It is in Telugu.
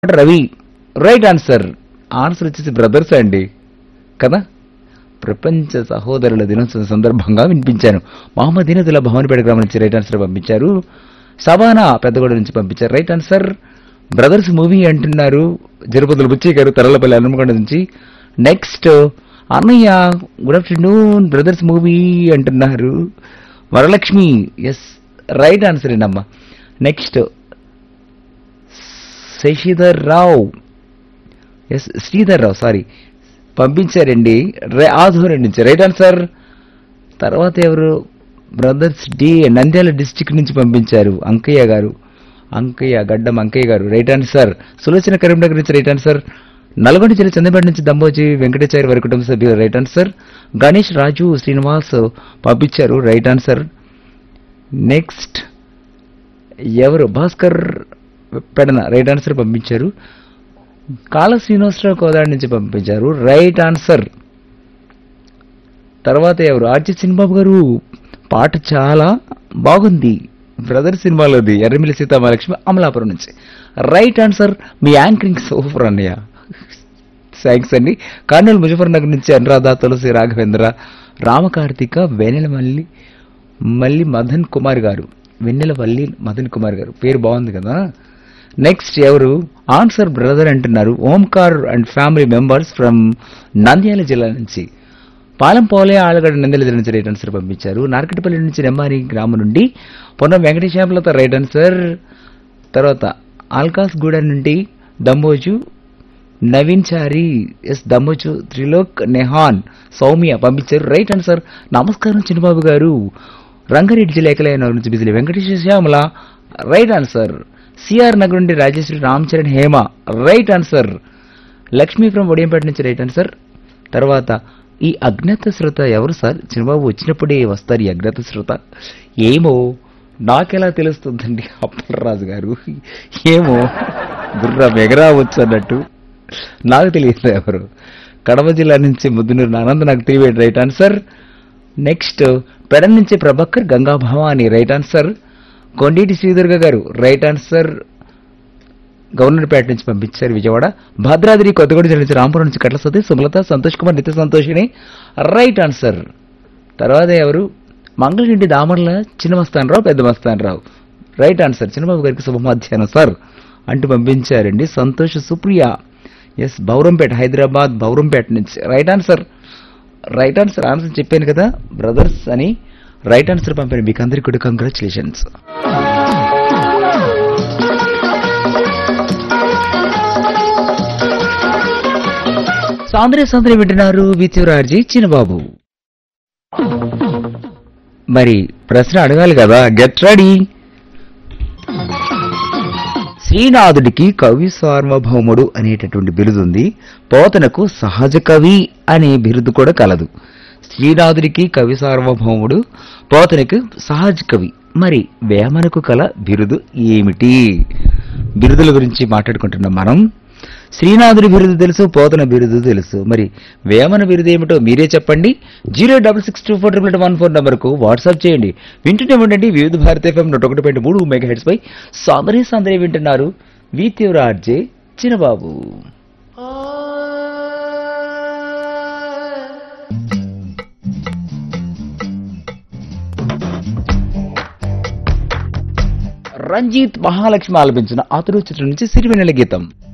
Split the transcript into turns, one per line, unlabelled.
రవి రైట్ ఆన్సర్ ఆన్సర్ వచ్చేసి బ్రదర్స్ అండి కదా ప్రపంచ సహోదరుల దినోత్సవం సందర్భంగా వినిపించాను మహమ్మద్ దీనతుల భవనపేట గ్రామం నుంచి రైట్ ఆన్సర్ పంపించారు సబానా పెద్దగూడ నుంచి పంపించారు రైట్ ఆన్సర్ బ్రదర్స్ మూవీ అంటున్నారు జరుపతుల బుచ్చి గారు తరలపల్లి హనుమకొండ నుంచి నెక్స్ట్ అన్నయ్య గుడ్ ఆఫ్టర్నూన్ బ్రదర్స్ మూవీ అంటున్నారు వరలక్ష్మి ఎస్ రైట్ ఆన్సర్ అండి next Shashidhar Rao S Sridhar Rao sorry పంపించారండి రే- ఆధూరి నుంచి రైట్ ఆన్సర్ తర్వాత ఎవరు బ్రదర్స్ డి నంద్యాల డిస్టిక్ నుంచి పంపించారు అంకయ్య గారు అంకయ్య గడ్డం అంకయ్య గారు రైట్ ఆన్సర్ సులోచన కరీంనగర్ నుంచి రైట్ ఆన్సర్ నల్గొండ జిల్లా చంద్రపేట నుంచి దంబోజీ వెంకటాచార్య వారి కుటుంబ సభ్యులు రైట్ ఆన్సర్ గణేష్ రాజు శ్రీనివాస్ పంపించారు రైట్ ఆన్సర్ నెక్స్ట్ ఎవరు భాస్కర్ పెడన రైట్ ఆన్సర్ పంపించారు కాల శ్రీనివాసరావు కోదాడి నుంచి పంపించారు రైట్ ఆన్సర్ తర్వాత ఎవరు ఆర్జి సినిబాబు గారు పాట చాలా బాగుంది బ్రదర్ సినిమాలోది ఎర్రమిల్లి సీతామహాలక్ష్మి అమలాపురం నుంచి రైట్ ఆన్సర్ మీ యాంకరింగ్ సూపర్ అన్నయ్య థ్యాంక్స్ అండి కర్నూలు ముజఫర్ నగర్ నుంచి అనురాధ తులసి రాఘవేంద్ర రామకార్తిక వెన్నెల మల్లి మళ్ళీ మదన్ కుమార్ గారు వెన్నెల వల్లి మదన్ కుమార్ గారు పేరు బాగుంది కదా నెక్స్ట్ ఎవరు ఆన్సర్ బ్రదర్ అంటున్నారు Omkar and family members from Nandyal జిల్లా నుంచి పాలంపోలే ఆలగడ్డ నంద్యాల జిల్లా నుంచి రైట్ ఆన్సర్ పంపించారు నార్కటిపల్లి నుంచి నెమ్మాని గ్రామం నుండి పొన్నం వెంకటేశ్వరలతో రైట్ ఆన్సర్ తర్వాత ఆల్కాస్ గూడ నుండి దంబోజు నవీన్ చారి ఎస్ దమ్మోజు త్రిలోక్ నెహాన్ సౌమ్య పంపించారు రైట్ ఆన్సర్ నమస్కారం చిన్నబాబు గారు రంగారెడ్డి జిల్లా ఏకలైన నుంచి Bijili Venkateswara Shyamala right answer CR Nagar నుండి Rajeshwari Ram Charan Hema right answer Lakshmi from Odiyampeta నుంచి రైట్ ఆన్సర్ తర్వాత ఈ అజ్ఞాత శ్రోత ఎవరు సార్ చిన్నబాబు వచ్చినప్పుడే వస్తారు ఈ అజ్ఞాత శ్రోత ఏమో నాకెలా తెలుస్తుందండి అప్పలరాజు గారు ఏమో గుర్రం ఎగరావచ్చు అన్నట్టు నాకు తెలియదు ఎవరు కడప జిల్లా నుంచి ముద్దునూరు ఆనంద్ నాకు తెలియదు రైట్ ఆన్సర్ నెక్స్ట్ పెడ నుంచి ప్రభాకర్ గంగా భవాని రైట్ ఆన్సర్ కొండీటి శ్రీదుర్గ గారు రైట్ ఆన్సర్ గవర్నర్పేట నుంచి పంపించారు విజయవాడ భద్రాద్రి కొత్తగూడ జిల్లా నుంచి రాంపురం నుంచి కట్ల సతీష్ సుమలత సంతోష్ కుమార్ నిత్య సంతోషిని రైట్ ఆన్సర్ తర్వాత ఎవరు మంగళగిరి దామర్ల చిన్న మస్తానరావు పెద్ద మస్తానరావు రైట్ ఆన్సర్ చిన్నబాబు గారికి శుభ మధ్యాహ్నం సార్ అంటూ పంపించారండి సంతోష్ సుప్రియ ఎస్ బౌరంపేట హైదరాబాద్ బౌరంపేట నుంచి right answer right answer answer చెప్పాను కదా బ్రదర్స్ అని రైట్ ఆన్సర్ పంపాను మీకు అందరికీ కూడా కంగ్రాచులేషన్స్ సాంద్రే సాంద్రే వింటున్నారు విత్యురార్జీ చిన్నబాబు మరి ప్రశ్న అడగాలి కదా గెట్ రెడీ శ్రీనాథుడికి కవి సార్వభౌముడు అనేటటువంటి బిరుదు ఉంది పోతనకు సహజ కవి అనే బిరుదు కూడా కలదు శ్రీనాథుడికి కవి సార్వభౌముడు పోతనకు సహజ కవి మరి వేమనకు కల బిరుదు ఏమిటి బిరుదుల గురించి మాట్లాడుకుంటున్నాం మనం శ్రీనాథుడి బిరుదు తెలుసు పోతన బిరుదు తెలుసు మరి వేమన బిరుదు ఏమిటో మీరే చెప్పండి zero double six two four triple one four నంబర్కు వాట్సాప్ చేయండి వింటూనే ఉండండి వివిధ భారత ఎఫ్ఎం నూట ఒకటి పాయింట్ మూడు మెగా హెడ్స్ పై సాందర్య సాందర్య వింటున్నారు వి తీవ్రార్జే చిన్నబాబు రంజిత్ మహాలక్ష్మి ఆలపించిన అతడు చిత్రం నుంచి సిరివెన్నెల గీతం